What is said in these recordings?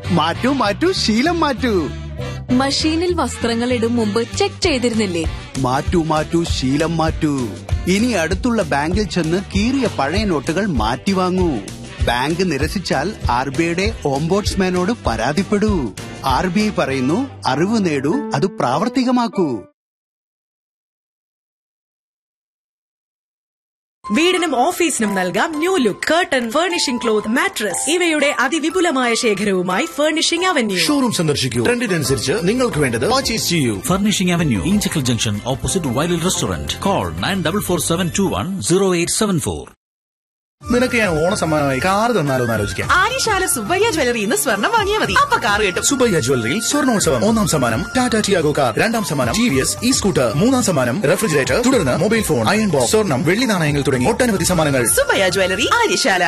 മാറ്റൂ മാറ്റൂ ശീലം മാറ്റൂ മഷീനിൽ വസ്ത്രങ്ങൾ ഇടും മുമ്പ് ചെക്ക് ചെയ്തിരുന്നില്ലേ മാറ്റൂ മാറ്റൂ ശീലം മാറ്റൂ ഇനി അടുത്തുള്ള ബാങ്കിൽ ചെന്ന് കീറിയ പഴയ നോട്ടുകൾ മാറ്റി വാങ്ങൂ ബാങ്ക് നിരസിച്ചാൽ ആർ ബി ഐയുടെ ഓംബോട്സ്മാനോട് പരാതിപ്പെടൂ ആർ ബി ഐ പറയുന്നു അറിവ് നേടൂ അത് പ്രാവർത്തികമാക്കൂ വീടിനും ഓഫീസിനും നൽകാം new look curtain furnishing cloth mattress ഇവയുടെ അതിവിപുലമായ ശേഖരവുമായി ഫർണിഷിംഗ് അവന്യൂ ഷോറൂം സന്ദർശിക്കൂ ട്രെൻഡിനനുസരിച്ച് നിങ്ങൾക്ക് വേണ്ടത് പർച്ചേസ് ചെയ്യൂ Furnishing Avenue, Inchicle Junction, opposite Wild Restaurant. Call 9447210874. നിനക്ക് ഞാൻ ഓണ സമ്മാനമായി കാർ തന്നാലോ എന്ന് ആലോചിക്കാം ആര്യശാല സുബ്ബയ്യ ജ്വല്ലറി ഇന്ന് സ്വർണം വാങ്ങിയാൽ മതി അപ്പൊ കാർ കിട്ടും സുബയ്യ ജ്വല്ലറിയിൽ സ്വർണോത്സവം ഒന്നാം സമ്മാനം ടാറ്റ ടിയാഗോ കാർ രണ്ടാം സമ്മാനം T V S E scooter മൂന്നാം സമ്മാനം റെഫ്രിജറേറ്റർ തുടർന്ന് മൊബൈൽ ഫോൺ അയൺ ബോക്സ് സ്വർണം വെള്ളി നാണയങ്ങൾ തുടങ്ങി ഒട്ടനവധി സമ്മാനങ്ങൾ സുബ്ബയ്യ ജ്വല്ലറി ആര്യശാല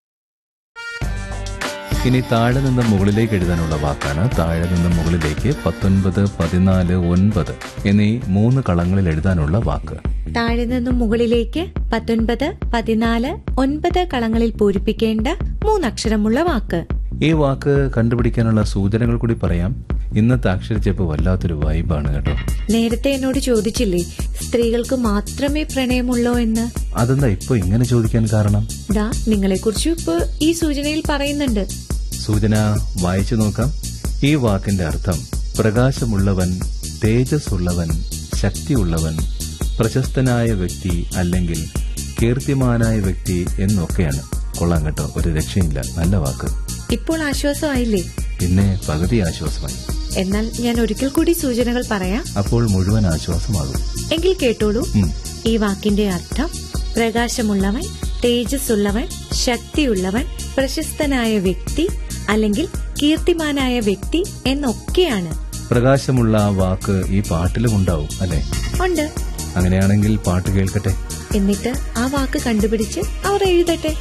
ഇനി താഴെ നിന്ന് മുകളിലേക്ക് എഴുതാനുള്ള വാക്കാണ് താഴെ നിന്ന് മുകളിലേക്ക് പത്തൊൻപത് പതിനാല് ഒൻപത് എന്നീ മൂന്ന് കളങ്ങളിൽ എഴുതാനുള്ള വാക്ക് താഴെ നിന്നും മുകളിലേക്ക് പത്തൊൻപത് പതിനാല് ഒൻപത് കളങ്ങളിൽ പൂരിപ്പിക്കേണ്ട മൂന്നക്ഷരമുള്ള വാക്ക് ഈ വാക്ക് കണ്ടുപിടിക്കാനുള്ള സൂചനകൾ കൂടി പറയാം ഇന്നത്തെ അക്ഷരച്ചേപ്പ് വല്ലാത്തൊരു വൈബാണ് കേട്ടോ നേരത്തെ എന്നോട് ചോദിച്ചില്ലേ സ്ത്രീകൾക്ക് മാത്രമേ പ്രണയമുള്ളോ എന്ന് അതെന്താ ഇപ്പൊ ഇങ്ങനെ ചോദിക്കാൻ കാരണം ദാ നിങ്ങളെക്കുറിച്ചും ഇപ്പൊ ഈ സൂചനയിൽ പറയുന്നുണ്ട് സൂചന വായിച്ചു നോക്കാം ഈ വാക്കിന്റെ അർത്ഥം പ്രകാശമുള്ളവൻ തേജസ്സുള്ളവൻ ശക്തിയുള്ളവൻ പ്രശസ്തനായ വ്യക്തി അല്ലെങ്കിൽ കീർത്തിമാനായ വ്യക്തി എന്നൊക്കെയാണ് കൊള്ളാം കേട്ടോ ഒരു രക്ഷയില്ല നല്ല വാക്ക് ഇപ്പോൾ ആശ്വാസമായില്ലേ പിന്നെ പകുതി ആശ്വാസമായി എന്നാൽ ഞാൻ ഒരിക്കൽ കൂടി സൂചനകൾ പറയാം അപ്പോൾ മുഴുവൻ ആശ്വാസമാകും എങ്കിൽ കേട്ടോളൂ ഉം. ഈ വാക്കിന്റെ അർത്ഥം പ്രകാശമുള്ളവൻ തേജസ്സുള്ളവൻ ശക്തിയുള്ളവൻ പ്രശസ്തനായ വ്യക്തി അല്ലെങ്കിൽ കീർത്തിമാനായ വ്യക്തി എന്നൊക്കെയാണ് പ്രകാശമുള്ള ആ വാക്ക് ഈ പാട്ടിലും ഉണ്ടാവും അല്ലെ ഉണ്ട് അങ്ങനെയാണെങ്കിൽ പാട്ട് കേൾക്കട്ടെ എന്നിട്ട് ആ വാക്ക് കണ്ടുപിടിച്ച് അവർ എഴുതട്ടെ